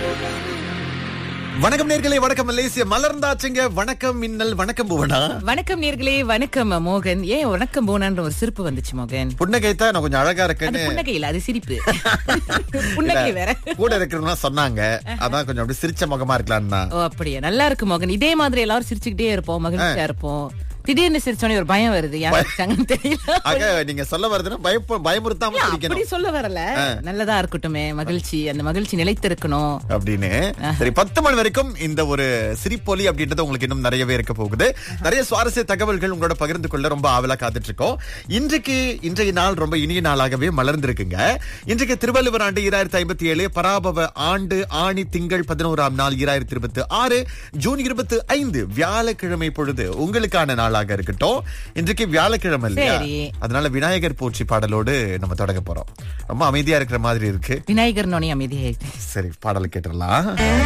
வணக்கம் நேர்களே வணக்கம் மலேசிய மலர்ந்தாச்சுங்க வணக்கம் மின்னல் வணக்கம் புவனா வணக்கம் நேர்களே வணக்கம் மோகன் ஏன் வணக்கம் போனான்ற ஒரு சிரிப்பு வந்துச்சு மோகன் புன்னகைத்தா நான் கொஞ்சம் அழகா அது இருக்கேன்னு புன்னகை இல்ல அது சிரிப்பு புன்னகை வேற கூட இருக்கிறவங்க சொன்னாங்க அதான் கொஞ்சம் அப்படி சிரிச்ச முகமா இருக்கலாம்னா ஓ அப்படியா நல்லா இருக்கு மோகன் இதே மாதிரி எல்லாரும் சிரிச்சுக்கிட்டே இருப்போம் மகிழ்ச்சியா இருப்போம் திடீர்னு சிரிச்சோனே ஒரு பயம் வருது யார் சிரிச்சாங்கன்னு தெரியல ஆக நீங்க சொல்ல வருதுன்னா பயப்ப பயமுறுத்தாம அப்படி சிரிக்கணும் சொல்ல வரல நல்லதா இருக்கட்டுமே மகிழ்ச்சி அந்த மகிழ்ச்சி நிலைத்திருக்கணும் அப்படின்னு சரி பத்து மணி வரைக்கும் இந்த ஒரு சிரிப்பொலி அப்படின்றது உங்களுக்கு இன்னும் நிறையவே இருக்க போகுது நிறைய சுவாரஸ்ய தகவல்கள் உங்களோட பகிர்ந்து கொள்ள ரொம்ப ஆவலா காத்துட்டு இருக்கோம் இன்றைக்கு இன்றைய நாள் ரொம்ப இனிய நாளாகவே மலர்ந்திருக்குங்க இன்றைக்கு திருவள்ளுவர் ஆண்டு ஈராயிரத்தி ஐம்பத்தி ஏழு பராபவ ஆண்டு ஆணி திங்கள் பதினோராம் நாள் ஈராயிரத்தி இருபத்தி ஆறு ஜூன் இருபத்தி ஐந்து வியாழக்கிழமை பொழுது உங்களுக்கான நாளாக இருக்கட்டும் இன்றைக்கு வியாழக்கிழமை இல்லையா சரி. அதனால விநாயகர் போற்றி பாடலோடு நம்ம தொடங்க போறோம் ரொம்ப அமைதியா இருக்கிற மாதிரி இருக்கு விநாயகர் நோனி அமைதியாயிட்டு சரி பாடல் கேட்டுடலாம்